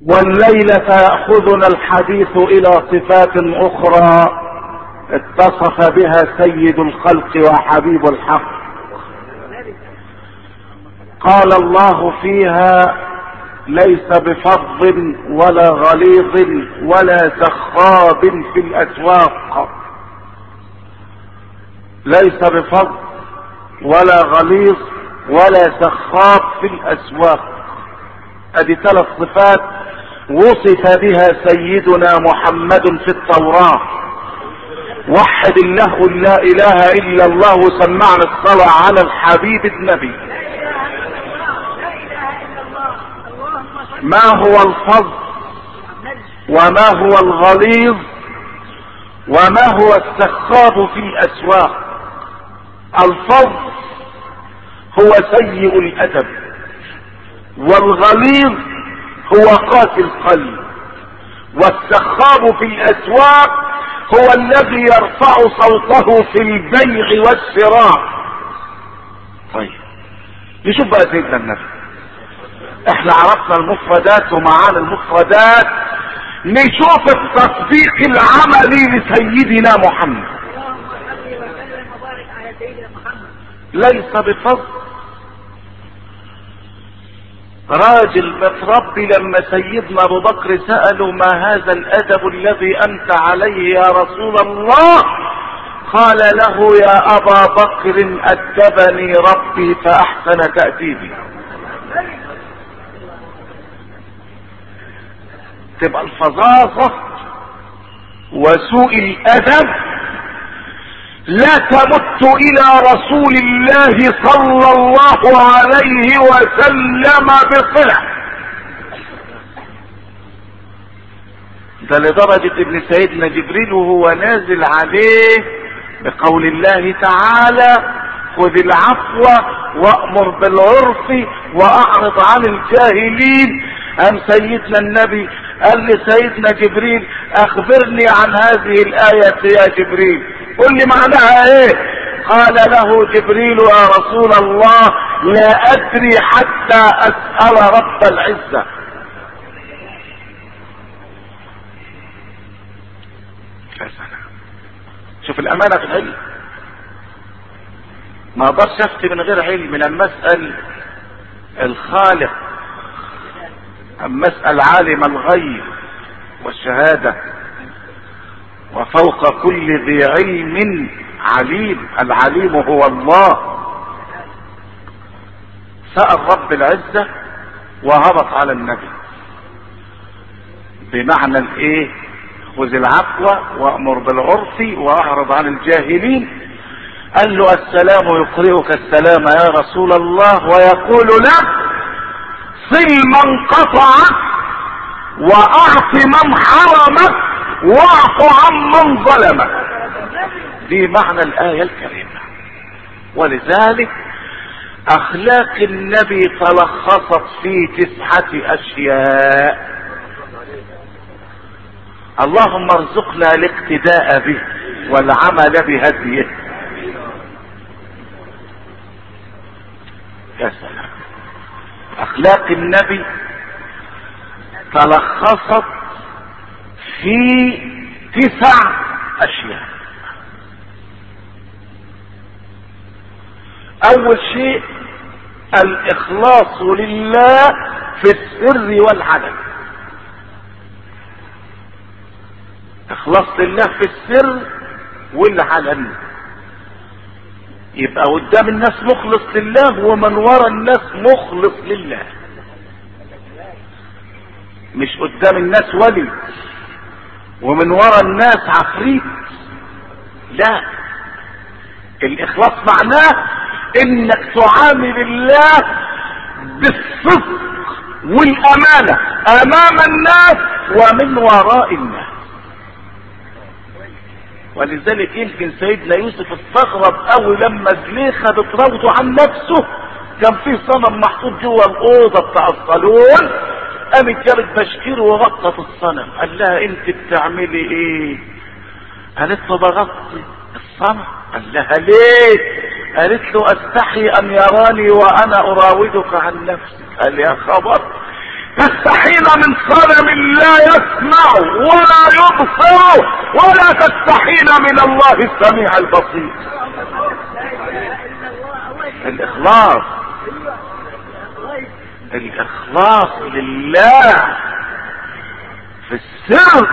والليلة يأخذنا الحديث إلى صفات أخرى اتصف بها سيد الخلق وحبيب الحق قال الله فيها ليس بفظ ولا غليظ ولا سخاب في الاسواق ليس بفظ ولا غليظ ولا سخاب في الاسواق ادي ثلاث صفات وصف بها سيدنا محمد في التوراة وحد الله لا اله الا الله وسمعنا الصلاة على الحبيب النبي ما هو الفظ وما هو الغليظ وما هو السخاب في الاسواق الفظ هو سيء الادب والغليظ هو قاسي القلب والسخاب في الاسواق هو الذي يرفع صوته في البيع والشراء طيب نشوف بقى سيدنا النبي احنا عرفنا المفردات ومعانا المفردات نشوف التطبيق العملي لسيدنا محمد ليس بفضل راجل متربي لما سيدنا ابو بكر سأله ما هذا الادب الذي انت عليه يا رسول الله قال له يا ابا بكر ادبني ربي فاحسن تأديبي تبقى الفظاظة وسوء الادب لا تمت الى رسول الله صلى الله عليه وسلم بصلة ده لدرجة ابن سيدنا جبريل وهو نازل عليه بقول الله تعالى خذ العفو وامر بالعرف واعرض عن الجاهلين ام سيدنا النبي قال لسيدنا جبريل اخبرني عن هذه الاية يا جبريل قل لي معناها ايه قال له جبريل يا رسول الله لا ادري حتى اسأل رب العزة يا سلام شوف الامانة في العلم ما اقدرش افتي من غير علم لما اسأل الخالق اما اسأل عالم الغيب والشهادة وفوق كل ذي علم عليم العليم هو الله سأل رب العزة وهبط على النبي بمعنى الايه خذ العفو وامر بالعرف واعرض عن الجاهلين قال له السلام يقرئك السلام يا رسول الله ويقول لك صل من قطعك واعط من حرمك واعف عن من ظلمك دي معنى الآية الكريمة ولذلك أخلاق النبي تلخصت في تسعة أشياء اللهم ارزقنا الاقتداء به والعمل بهديه يا سلام اخلاق النبي تلخصت في تسع اشياء اول شيء الاخلاص لله في السر والعلن اخلاص لله في السر والعلن يبقى قدام الناس مخلص لله ومن ورا الناس مخلص لله مش قدام الناس ولي ومن ورا الناس عفريت لا الاخلاص معناه انك تعامل الله بالصدق والامانه امام الناس ومن وراء الناس ولذلك يمكن سيدنا يوسف استغرب قوي لما زليخه بتراوده عن نفسه كان في صنم محطوط جوه الاوضه بتاع الصالون قامت جابت بشكير وغطت الصنم قال لها انت بتعملي ايه قالت له بغطي الصنم قال لها ليه قالت له استحي ان يراني وانا اراودك عن نفسي قال يا خبر تستحين من صنم لا يسمع ولا يبصر ولا تستحين من الله السميع البصير الاخلاص الاخلاص لله في السر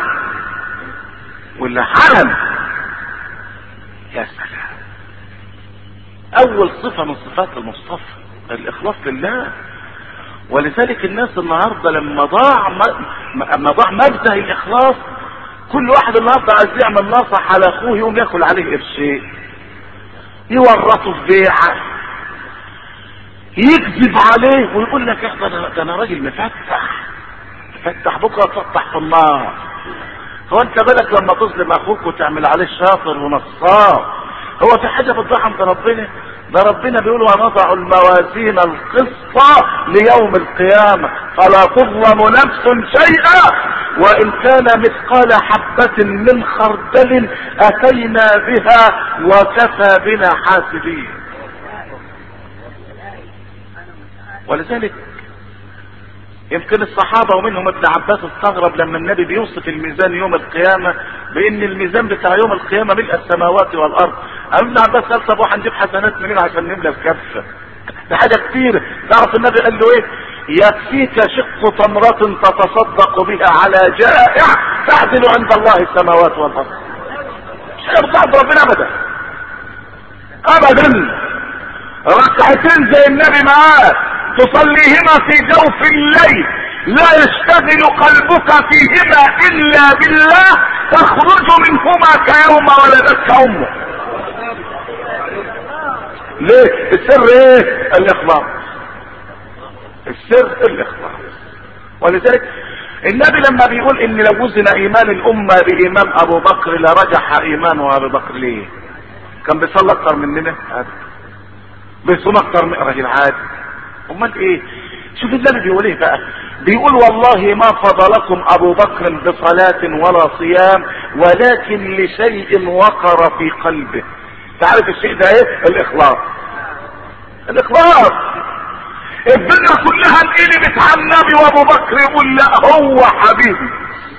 والعلم يا سلام اول صفة من صفات المصطفى الاخلاص لله ولذلك الناس النهاردة لما ضاع لما ضاع مبدأ الاخلاص كل واحد النهارده عايز يعمل ناصح على اخوه يقوم ياكل عليه قرشين يورطه في بيعه يكذب عليه ويقول لك ده انا ده انا راجل مفتح مفتح بكره تفتح في النار هو انت بالك لما تظلم اخوك وتعمل عليه شاطر ونصاب هو في حاجه بتضيع عند ربنا ده ربنا بيقول ونضع الموازين القسط ليوم القيامة فلا تظلم نفس شيئا وان كان مثقال حبة من خردل اتينا بها وكفى بنا حاسبين ولذلك يمكن الصحابة ومنهم ابن عباس استغرب لما النبي بيوصف الميزان يوم القيامة بان الميزان بتاع يوم القيامة ملء السماوات والارض ابن عباس قال طب هنجيب حسنات منين عشان نملى الكفة ده حاجة كتير تعرف النبي قال له ايه يكفيك شق تمرة تتصدق بها على جائع تعدل عند الله السماوات والارض مش هيرضى ربنا ابدا ابدا ركعتين زي النبي معاه تصليهما في جوف الليل لا يشتغل قلبك فيهما الا بالله تخرج منهما كيوم ولدتك امك ليه السر ايه الاخلاص السر الاخلاص ولذلك النبي لما بيقول ان لو وزن ايمان الامه بايمان ابو بكر لرجح ايمان ابو بكر ليه كان بيصلي اكتر مننا بيصوم اكتر من راجل عادي امال ايه شوف النبي بيقول ايه بقى بيقول والله ما فضلكم ابو بكر بصلاة ولا صيام ولكن لشيء وقر في قلبه تعرف الشيء ده ايه الاخلاص الاخلاص الدنيا كلها انقلبت على النبي وابو بكر يقول لا هو حبيبي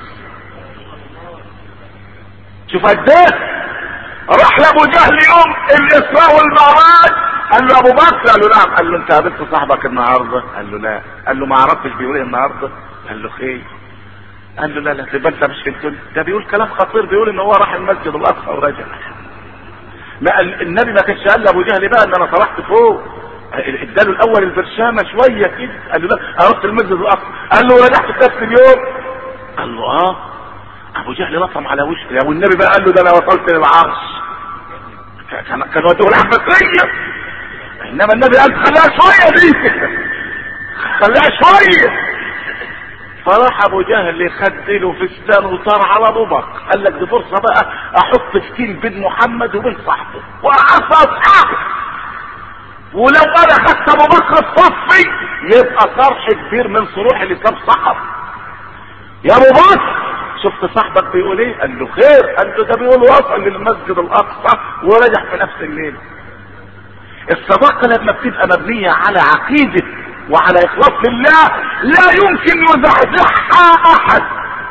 شوف قد ايه راح لابو جهل يوم الاسراء والمعراج قال له ابو بكر قال له نعم قال له انت قابلت صاحبك النهارده قال له لا قال له ما عرفتش بيقول ايه النهارده قال له خير قال له لا لا تبقى انت مش في الدنيا ده بيقول كلام خطير بيقول ان هو راح المسجد الاقصى ورجع ما النبي ما كانش قال لابو جهل بقى ان انا طلعت فوق اداله الاول البرشامه شويه كده قال له لا انا رحت المسجد الاقصى قال له ورجعت في نفس اليوم قال له اه ابو جهل لطم على وشه والنبي بقى قال له ده انا وصلت للعرش كان كان ودوه العباسيه انما النبي قال خليها شويه دي خليها شويه فراح ابو جهل خد له فستان وطار على ابو بكر قال لك دي فرصه بقى احط فتيل بين محمد وبين صاحبه واعصى اصحابه ولو انا خدت ابو بكر الصفي يبقى صرح كبير من صروح اللي ساب صحب يا ابو بكر شفت صاحبك بيقول ايه قال له خير قال له ده بيقول وصل للمسجد الاقصى ورجع في نفس الليل الصداقه لما بتبقى مبنيه على عقيده وعلى اخلاص لله لا يمكن يزعزعها احد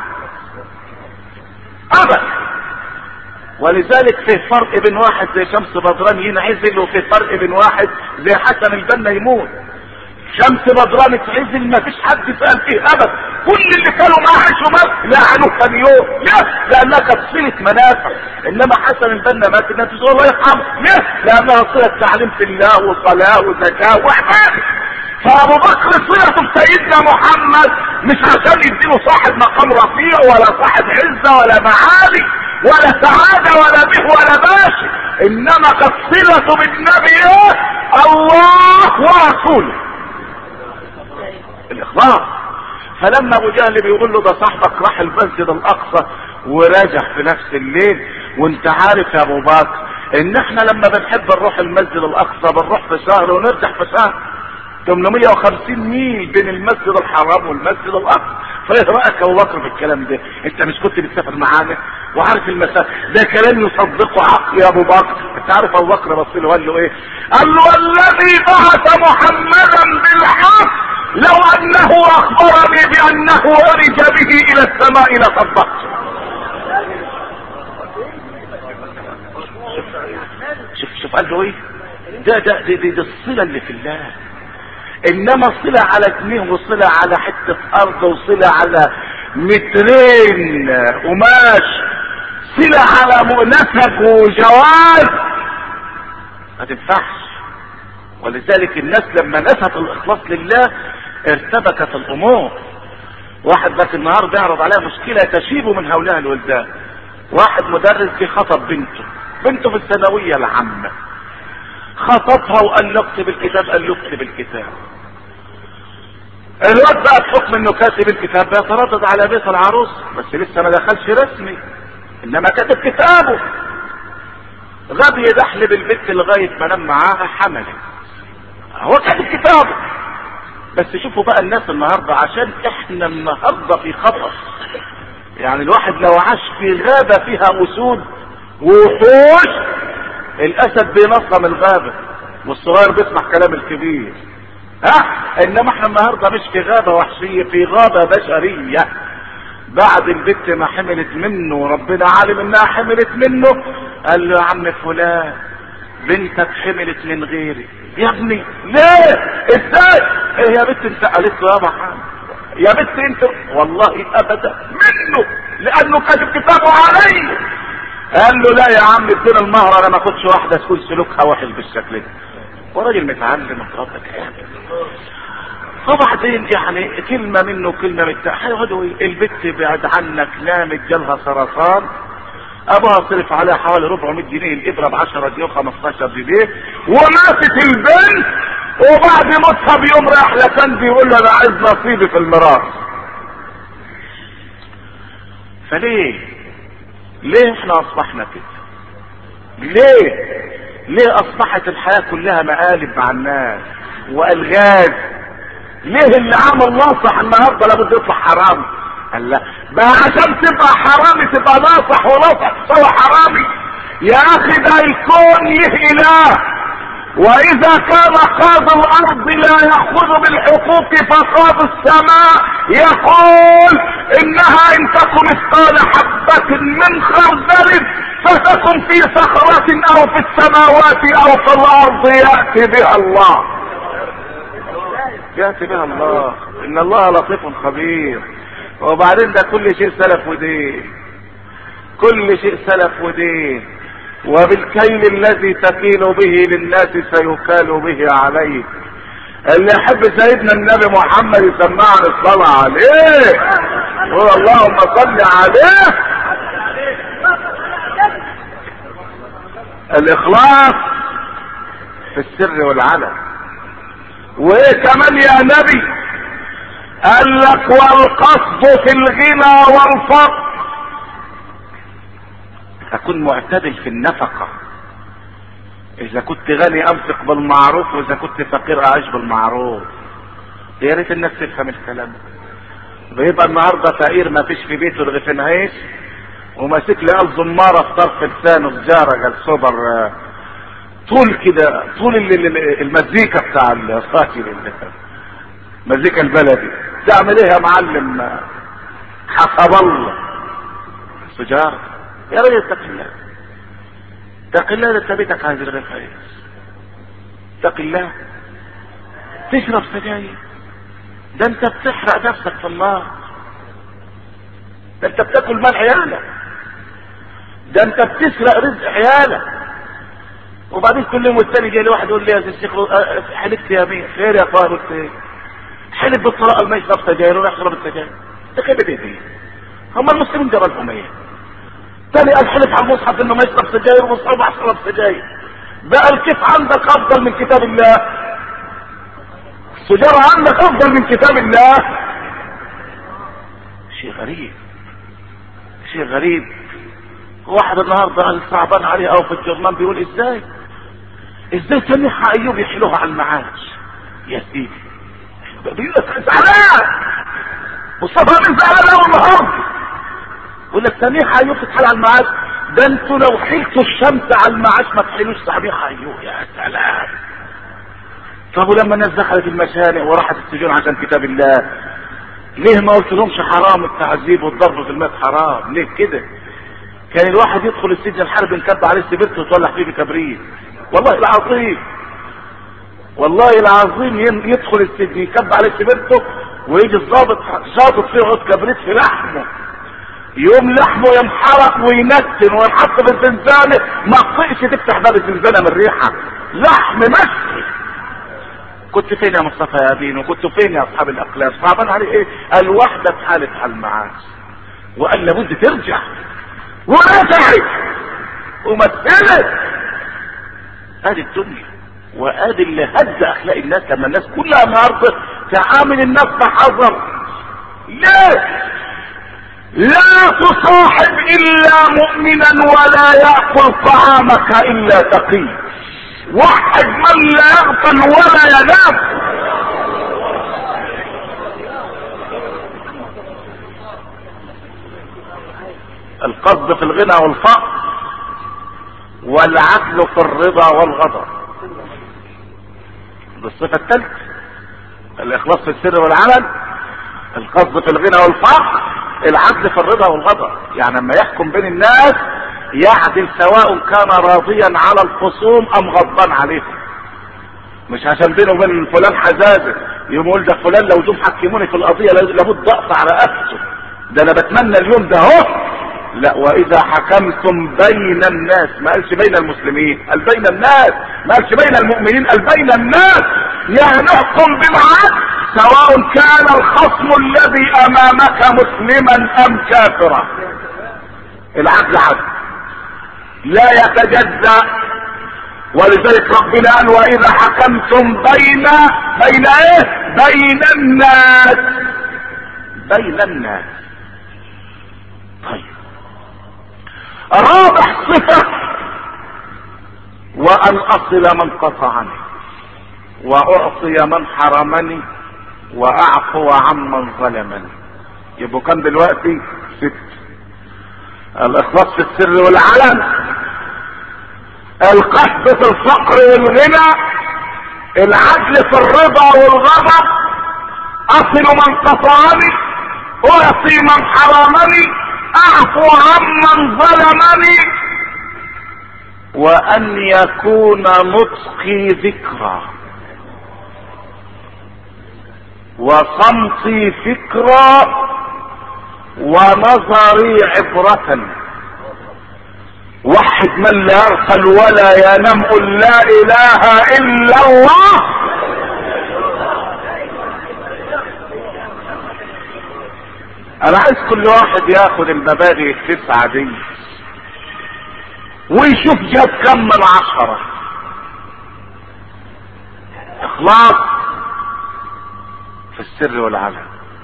ابدا ولذلك في فرق بين واحد زي شمس بدران ينعزل وفي فرق بين واحد زي حسن البنا يموت شمس بدران اتعزل ما فيش حد سأل فيه ابدا كل اللي كانوا معاه عاشوا مات لعنوا ثاني يوم ليه؟ لانها كانت صلة منافع انما حسن البنا مات الناس تقول الله يرحمه ليه؟ لانها صلة تعليم في الله وصلاة وزكاة وعبادة فابو بكر صلته بسيدنا محمد مش عشان يديله صاحب مقام رفيع ولا صاحب عزة ولا معالي ولا سعادة ولا به ولا باشا انما كانت صلته بالنبي ايه الله ورسوله الاخلاص فلما ابو جهل بيقول له ده صاحبك راح المسجد الاقصى وراجع في نفس الليل وانت عارف يا ابو بكر ان احنا لما بنحب نروح المسجد الاقصى بنروح في شهر ونرجع في شهر 850 ميل بين المسجد الحرام والمسجد الاقصى فايه رايك ابو بكر في الكلام ده انت مش كنت بتسافر معانا وعارف المسافه ده كلام يصدقه عقل يا ابو بكر انت عارف ابو بكر بص له قال له ايه قال له الذي بعث محمدا بالحق لو انه اخبرني بانه عرج به الى السماء لصبحت شوف شوف قال له ايه ده ده دي, دي, دي الصله اللي في الله انما صله على جنيه وصله على حته ارض وصله على مترين قماش صله على نسب وجواز ما تنفعش ولذلك الناس لما نست الاخلاص لله ارتبكت الامور واحد بس النهارده يعرض عليها مشكله تشيب من هؤلاء الولدان واحد مدرس في خطب بنته بنته في الثانويه العامه خطبها وقال له اكتب الكتاب قال له اكتب الكتاب الواد بقى بحكم انه كاتب الكتاب بيتردد على بيت العروس بس لسه ما دخلش رسمي انما كاتب كتابه غبي يدحلب البنت لغايه ما نام معاها حملت هو كاتب كتابه بس شوفوا بقى الناس النهارده عشان احنا النهارده في خطر يعني الواحد لو عاش في غابه فيها اسود ووحوش الاسد بينظم الغابه والصغير بيسمع كلام الكبير ها انما احنا النهارده مش في غابه وحشيه في غابه بشريه بعد البت ما حملت منه وربنا عالم انها حملت منه قال له يا عم فلان بنتك حملت من غيري يا ابني ليه ازاي ايه يا بنت انت قالت له يا محمد يا بنت انت والله ابدا منه لانه كاتب كتابه علي قال له لا يا عم ادينا المهر انا ما اخدش واحده تكون سلوكها وحش بالشكل ده وراجل متعلم اتربى كامل فبعدين يعني كلمة منه وكلمة من هيقعدوا البت بعد عنك نامت جالها سرطان ابوها صرف عليها حوالي 400 جنيه الابره ب 10 جنيه و15 جنيه وماتت البنت وبعد موتها بيوم راح لكن بيقول له انا عايز نصيبي في الميراث فليه ليه احنا اصبحنا كده ليه ليه اصبحت الحياه كلها مقالب مع الناس والغاز ليه اللي عمل ناصح النهارده لابد يطلع حرام قال لا بقى عشان تبقى حرامي تبقى ناصح وناصح تسوى حرامي يا اخي ده الكون له اله واذا كان قاضي الارض لا ياخذ بالحقوق فقاضي السماء يقول انها ان تكن مثقال حبة من خردل فتكن في صخرة او في السماوات او في الارض يأتي بها الله يأتي بها الله ان الله لطيف خبير وبعدين ده كل شيء سلف ودين كل شيء سلف ودين وبالكيل الذي تكيل به للناس سيكال به عليك اللي يحب سيدنا النبي محمد يسمعنا الصلاة عليه قول اللهم صل عليه الاخلاص في السر والعلن وايه كمان يا نبي قال لك والقصد في الغنى والفقر اكون معتدل في النفقة اذا كنت غني انفق بالمعروف واذا كنت فقير اعيش بالمعروف يا ريت الناس تفهم الكلام بيبقى النهارده فقير ما فيش في بيته رغيفين عيش وماسك لي قلب زمارة في طرف لسانه سجارة قال سوبر طول كده طول المزيكا بتاع القاتل المزيكا البلدي تعمل ايه يا معلم حسب الله سجارة يا رجل اتق الله اتق الله ده بيتك هذه الرغيف اتق الله تشرب سجاير ده انت بتحرق نفسك في النار ده انت بتاكل مال عيالك ده انت بتسرق رزق عيالك وبعدين كل يوم والتاني جاي لي واحد يقول لي يا الشيخ حلفت يا مين خير يا طاهر قلت ايه حلف بالطلاق ما يشرب سجاير ولا يشرب السجاير ده كده دي هم المسلمين جرالهم ايه تاني قال حلف على المصحف انه ما يشرب سجاير ومصحف يشرب سجاير بقى الكيف عندك افضل من كتاب الله السجارة عندك افضل من كتاب الله شيء غريب شيء غريب واحد النهارده قال صعبان عليه او في الجرنان بيقول ازاي ازاي سميحة ايوب يحلوها على المعاش يا سيدي بيقول لك زعلان مصطفى من زعلان اول النهارده يقول لك سميحة ايوب تتحل على المعاش ده انتوا لو حلتوا الشمس على المعاش ما تحلوش سميحة ايوب يا سلام طب ولما الناس دخلت المشانق وراحت السجون عشان كتاب الله ليه ما قلت لهمش حرام التعذيب والضرب في الماء حرام ليه كده كان الواحد يدخل السجن الحرب ينكب عليه سبرت وتولع فيه بكبريت والله العظيم والله العظيم يدخل السجن يكب عليه سبرته ويجي الضابط شاطط فيه عود كبريت في لحمه يوم لحمه ينحرق وينتن وينحط في الزنزانة ما تطيقش تفتح باب الزنزانة من الريحة لحم مشوي كنت فين يا مصطفى يا بينو كنت فين يا اصحاب الاقلام صعبان عليه ايه الوحدة في حالة حال معاش وقال لابد ترجع ورجعت ومثلت ادي الدنيا وادي اللي هز اخلاق الناس لما الناس كلها النهارده تعامل الناس بحذر ليه لا تصاحب الا مؤمنا ولا ياكل طعامك الا تقي وحد من لا يغفل ولا ينام القصد في الغنى والفقر والعدل في الرضا والغضب بالصفة الثالثة الاخلاص في السر والعمل القصد في الغنى والفقر العدل في الرضا والغضب يعني لما يحكم بين الناس يعدل سواء كان راضيا على الخصوم ام غضبان عليهم مش عشان بينه وبين فلان حزازه يقوم يقول ده فلان لو جم حكموني في القضيه لابد اقطع على قفته ده انا بتمنى اليوم ده اهو لا واذا حكمتم بين الناس ما قالش بين المسلمين قال بين الناس ما قالش بين المؤمنين قال بين الناس يعني نحكم بالعدل سواء كان الخصم الذي امامك مسلما ام كافرا العدل عدل لا يتجزا ولذلك ربنا قال واذا حكمتم بين بين ايه بين الناس بين الناس طيب رابع صفة وأن أصل من قطعني وأعطي من حرمني وأعفو عمن ظلمني يبقوا كان دلوقتي ست الإخلاص في السر والعلن القصد في الفقر والغنى العدل في الرضا والغضب أصل من قطعني أعطي من حرمني اعفو عمن ظلمني وان يكون نطقي ذكرى وصمتي فكرا ونظري عبرة وحد من لا يغفل ولا ينام قل لا اله الا الله انا عايز كل واحد ياخد المبادئ التسعة دي ويشوف جاب كم من عشرة اخلاص في السر والعلن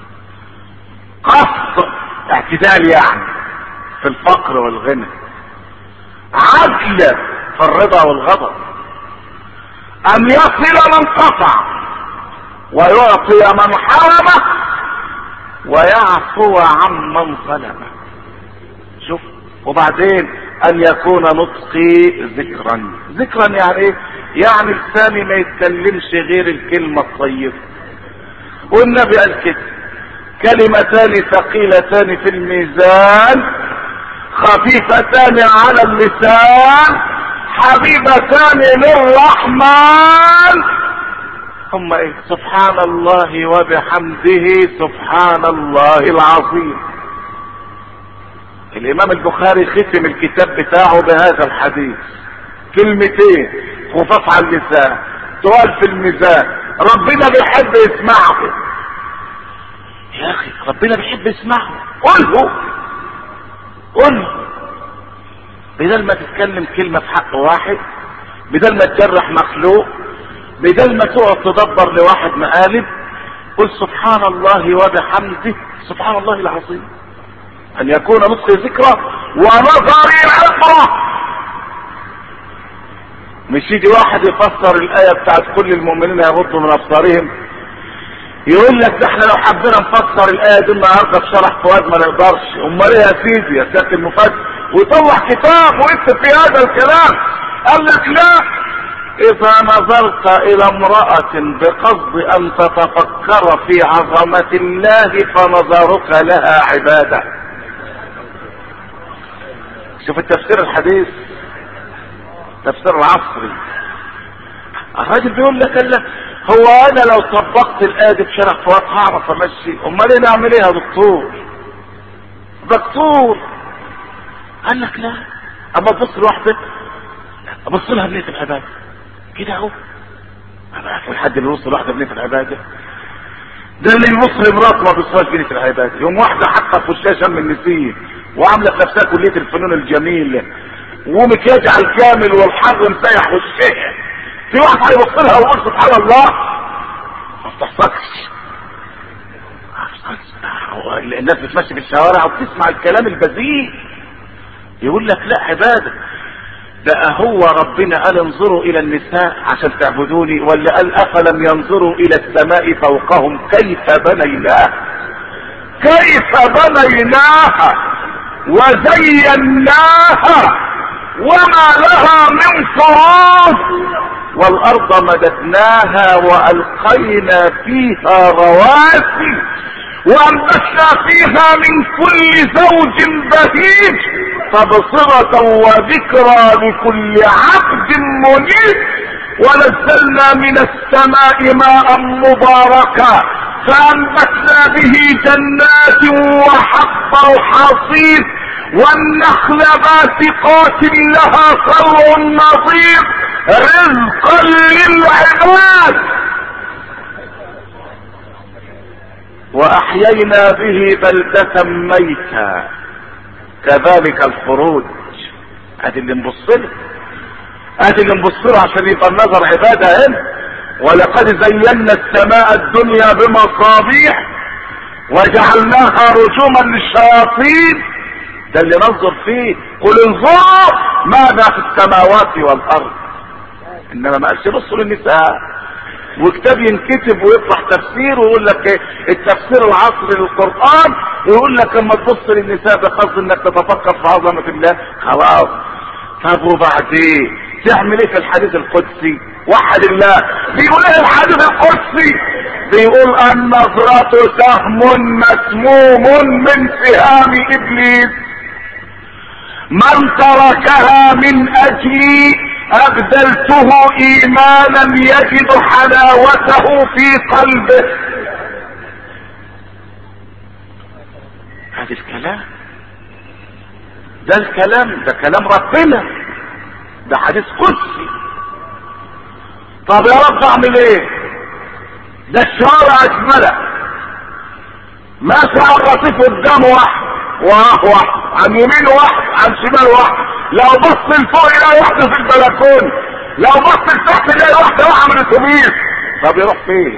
قصد اعتدال يعني في الفقر والغنى عدل في الرضا والغضب ان يصل من قطع ويعطي من حرمه ويعفو عمن ظلمه شوف وبعدين ان يكون نطقي ذكرا ذكرا يعني ايه يعني لساني ما يتكلمش غير الكلمة الطيبة والنبي قال كده كلمتان ثقيلتان في الميزان خفيفتان على اللسان حبيبتان للرحمن ثم ايه سبحان الله وبحمده سبحان الله العظيم الامام البخاري ختم الكتاب بتاعه بهذا الحديث كلمتين خفاف على اللسان سؤال في الميزان ربنا بيحب يسمعه يا اخي ربنا بيحب يسمعه قل له قل له بدل ما تتكلم كلمة في حق واحد بدل ما تجرح مخلوق بدل ما تقعد تدبر لواحد مقالب قل سبحان الله وبحمده سبحان الله العظيم ان يكون نطق ذكرى ونظر العبرة مش يجي واحد يفسر الآية بتاعت كل المؤمنين يغضوا من أبصارهم يقول لك ده احنا لو حبينا نفسر الآية دي النهارده في شرح فؤاد ما نقدرش، أمال إيه يا سيدي يا سيادة المفسر؟ ويطلع كتاب ويكتب في هذا الكلام قال لك لا اذا نظرت الى امرأة بقصد ان تتفكر في عظمة الله فنظرك لها عبادة شوف التفسير الحديث تفسير العصري الراجل بيقول لك لا هو انا لو طبقت الايه دي بشرح فؤاد هعرف امشي امال ايه نعمل ايه يا دكتور دكتور قال لك لا اما تبص لوحدك ابص لها بنيه العباده كده اهو انا عارف الحد اللي يبص لوحده بنيه العباده ده اللي يبص لمراته ما بيبصهاش بنيه العباده يوم واحده حاطه في وشها شم النسيم وعامله في نفسها كليه الفنون الجميله ومكياج على الكامل والحر مسيح وشها في واحد هيبص لها ويقول سبحان الله ما بتحصلش الناس بتمشي في الشوارع وبتسمع الكلام البذيء يقول لك لا عباده ده هو ربنا قال انظروا الى النساء عشان تعبدوني ولا قال افلم ينظروا الى السماء فوقهم كيف بنيناها كيف بنيناها وزيناها وما لها من فروض والارض مددناها والقينا فيها رواسي وانبتنا فيها من كل زوج بهيج تبصرة وذكرى لكل عبد منيب ونزلنا من السماء ماء مباركا فانبتنا به جنات وحب الحصيد والنخل باسقات لها صلع نظير رزقا للعباد واحيينا به بلدة ميتا كذلك الخروج ادي اللي نبص له ادي اللي نبص له عشان يبقى النظر عبادة هنا ولقد زينا السماء الدنيا بمصابيح وجعلناها رجوما للشياطين ده اللي ننظر فيه قل انظروا ماذا في السماوات والارض انما ما قالش بصوا للنساء وكتاب ينكتب ويطلع تفسير ويقول لك ايه التفسير العصري للقران ويقول لك اما تبص للنساء بقصد انك تتفكر في عظمه الله خلاص طب وبعدين تعمل ايه في الحديث القدسي وحد الله بيقول ايه الحديث القدسي بيقول النظرة سهم مسموم من سهام ابليس من تركها من اجلي ابدلته ايمانا يجد حلاوته في قلبه هذا الكلام ده الكلام ده كلام ربنا ده حديث قدسي طب يا رب اعمل ايه ده الشوارع اجمله ماشي على الرصيف قدامه واحد وراه واحد عن يمينه واحد عن شماله واحد لو بص لفوق يلاقي واحده في البلكون لو بص لتحت يلاقي واحده واقعه من الاتوبيس طب يروح فين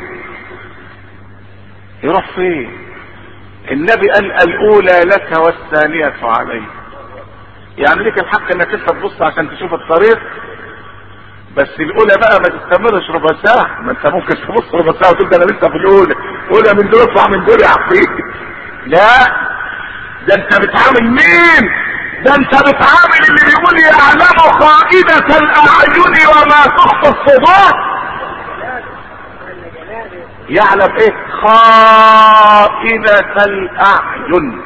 يروح فين النبي قال الاولى لك والثانيه عليك يعني ليك الحق انك انت تبص عشان تشوف الطريق بس الاولى بقى ما تستمرش ربع ساعه ما انت ممكن تبص ربع ساعه وتبدا انا لسه في الاولى اولى من دول اطلع من دول يا عفريت لا ده انت بتعامل مين ده انت بتعامل اللي بيقول يعلم خائنة الاعين وما تخفي الصدور يعلم ايه خائنة الاعين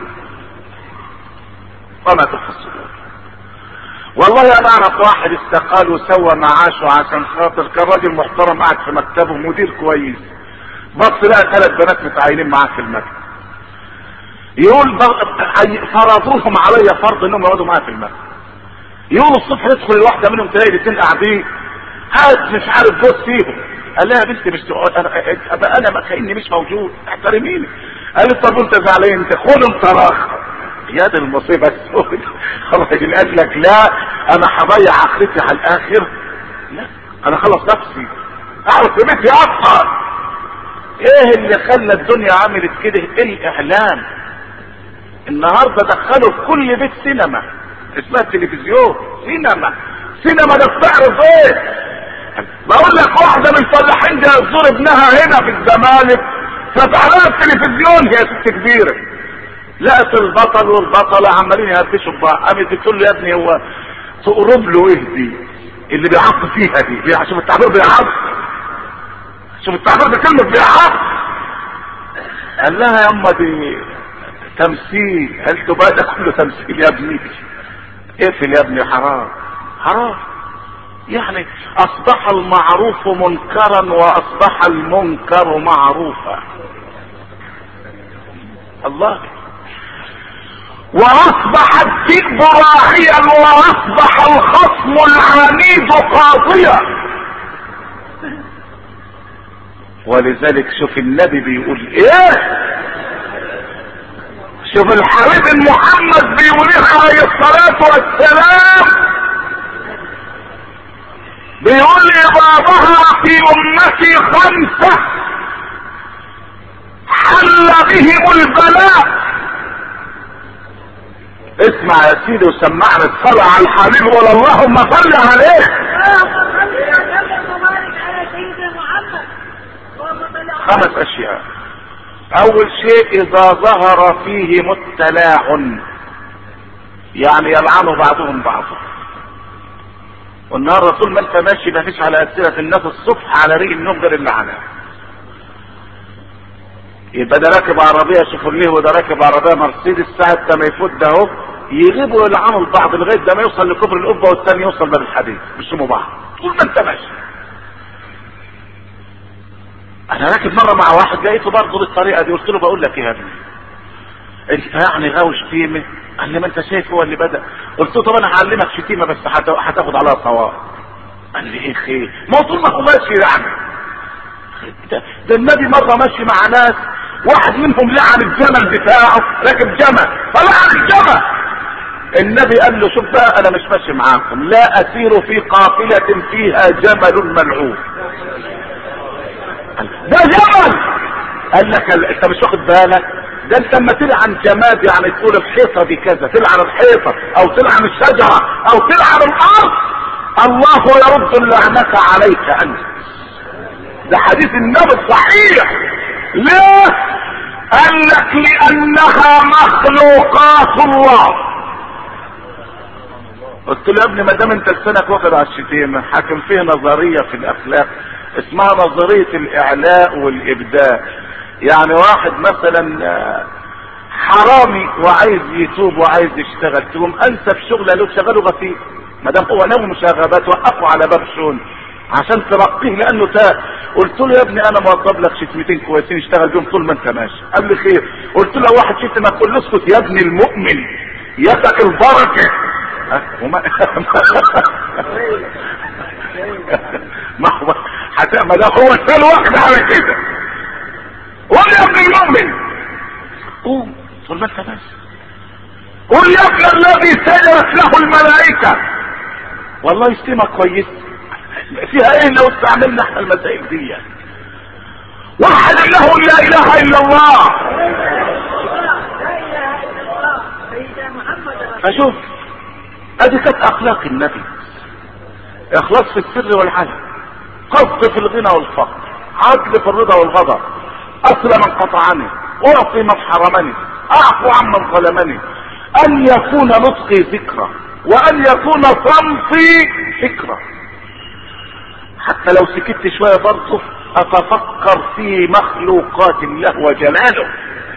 وما تخفي الصدور والله انا اعرف واحد استقال وسوى معاشه عشان خاطر كان راجل محترم قاعد في مكتبه مدير كويس بص لقى ثلاث بنات متعينين معاه في المكتب يقول فرضوهم علي فرض انهم يقعدوا معايا في المكتب يقول الصبح يدخل الواحده منهم تلاقي الاثنين قاعدين قاعد مش عارف جوز فيهم قال لها يا بنتي مش تقعد انا ابقى انا كاني مش موجود احترميني قالت طب وانت زعلان انت خد انت راخ يا دي المصيبه السود الراجل قال لك لا انا هضيع اخرتي على الاخر لا انا خلص نفسي اعرف قيمتي اكتر ايه اللي خلى الدنيا عملت كده الاعلام النهارده دخلوا في كل بيت سينما اسمها التلفزيون سينما سينما ده بتعرض ايه بقول لك واحده من الفلاحين دي هتزور ابنها هنا في الزمالك فتعالى التلفزيون هي ست كبيره لقت البطل والبطلة عمالين يهبشوا ببعض قامت بتقول له يا ابني هو تقرب له ايه دي اللي بيعض فيها دي شوف التعبير بيعض شوف التعبير بكلمة بيعض قال لها يا اما دي تمثيل قالت بقى ده كله تمثيل يا ابني اقفل يا ابني حرام حرام يعني اصبح المعروف منكرا واصبح المنكر معروفا الله واصبح الذئب راعيا واصبح الخصم العنيد قاضيا ولذلك شوف النبي بيقول ايه شوف الحبيب محمد بيقول ايه عليه الصلاة والسلام بيقول اذا ظهر في امتي خمسة حل بهم البلاء اسمع يا سيدي وسمعنا الصلاة على الحبيب وقول اللهم صل عليه خمس اشياء اول شيء اذا ظهر فيه متلاع يعني يلعن بعضهم بعضا والنهارده طول ما انت ماشي ما فيش على اسئله الناس الصبح على ريق النوم غير اللعنه يبقى ده راكب عربيه شيفرليه وده راكب عربيه مرسيدس ساعه ما يفوت ده اهو يغيبوا يلعنوا البعض لغايه ده ما يوصل لكبر القبه والثاني يوصل باب الحديد يشموا بعض طول ما انت ماشي انا راكب مره مع واحد لقيته برضه بالطريقه دي قلت له بقول لك ايه يا ابني انت يعني غاوي شتيمه قال لي ما انت شايف هو اللي بدا قلت له طب انا هعلمك شتيمه بس هتاخد عليها ثواب قال لي ايه خير ما هو طول ما هو ماشي يعني ده, ده النبي مره ماشي مع ناس واحد منهم لعن الجمل بتاعه راكب جمل فلعن الجمل النبي قال له شوف بقى انا مش ماشي معاكم لا اسير في قافله فيها جمل ملعون ده جمل قال لك انت مش واخد بالك ده انت لما تلعن جماد يعني تقول الحيطة دي كذا تلعن الحيطة او تلعن الشجرة او تلعن الارض الله يرد اللعنة عليك انت ده حديث النبي الصحيح ليه قال لك لانها مخلوقات الله قلت له يا ابني ما دام انت لسانك واخد على الشتيمه حاكم فيه نظريه في الاخلاق اسمها نظريه الاعلاء والابداع يعني واحد مثلا حرامي وعايز يتوب وعايز يشتغل تقوم انسب شغله له شغله غفير ما دام هو ناوي مشاغبات وقفوا على باب شون عشان ترقيه لانه تاب قلت له يا ابني انا موضب لك شتمتين كويسين اشتغل بيهم طول ما انت ماشي قال لي خير قلت له واحد شتم اقول له اسكت يا ابني المؤمن يدك البركه وما ما هو ما ده هو الثاني واحد على كده قول يا ابن المؤمن قوم طول ما انت ماشي قول يا ابن الذي سجدت له الملائكة والله يشتمك كويس فيها ايه لو استعملنا احنا المسائل دي وحد له لا اله الا الله فشوف ادي كانت اخلاق النبي اخلاص في السر والعلن قصد في الغنى والفقر عدل في الرضا والغضب أسر من قطعني أعطي من حرمني أعفو عمن ظلمني أن يكون نطقي ذكرى وأن يكون صمتي فكرة حتى لو سكت شوية برضه أتفكر في مخلوقات الله وجلاله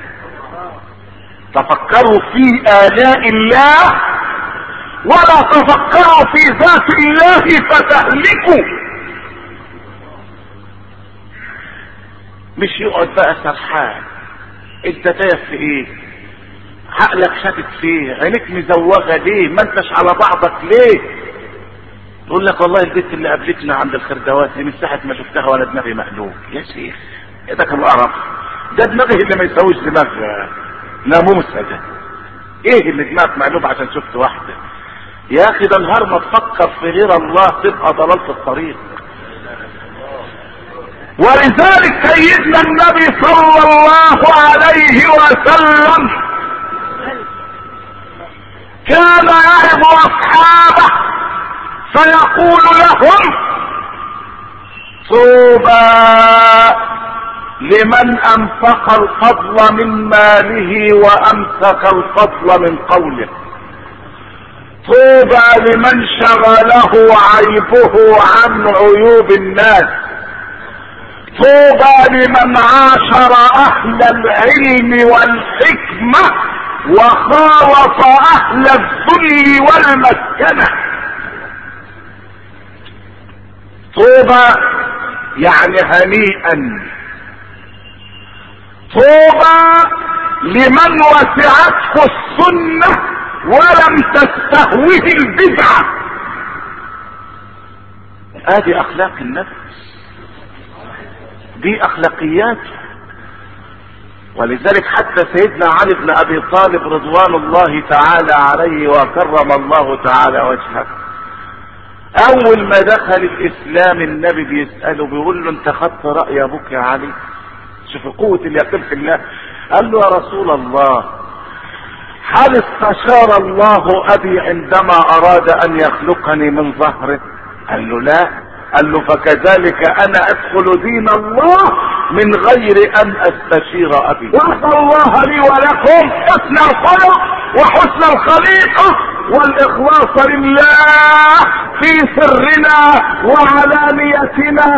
تفكروا في آلاء الله ولا تفكروا في ذات الله فتهلكوا مش يقعد بقى سرحان انت تايه في ايه عقلك شاتت فيه عينيك مزوغه ليه ما انتش على بعضك ليه تقول لك والله البنت اللي قابلتنا عند الخردوات دي من ساعه ما شفتها وانا دماغي مقلوب يا شيخ ايه ده كان قرف ده دماغي اللي ما يسويش دماغ ناموسه ده ايه اللي دماغك مقلوب عشان شفت واحده يا اخي ده نهار ما تفكر في غير الله تبقى ضلال في الطريق ولذلك سيدنا النبي صلى الله عليه وسلم كان يعظ اصحابه فيقول لهم طوبى لمن انفق الفضل من ماله وامسك الفضل من قوله طوبى لمن شغله عيبه عن عيوب الناس طوبى لمن عاشر اهل العلم والحكمة وخالط اهل الذل والمسكنة طوبى يعني هنيئا طوبى لمن وسعته السنة ولم تستهوه البدعة ادي اخلاق النفس دي اخلاقيات ولذلك حتى سيدنا علي بن ابي طالب رضوان الله تعالى عليه وكرم الله تعالى وجهه اول ما دخل الاسلام النبي بيسأله بيقول له انت خدت رأي ابوك يا علي شوف قوة اليقين في الله قال له يا رسول الله هل استشار الله ابي عندما اراد ان يخلقني من ظهره قال له لا قال له فكذلك انا ادخل دين الله من غير ان استشير ابي واسال الله لي ولكم حسن الخلق وحسن الخليقه والاخلاص لله في سرنا وعلانيتنا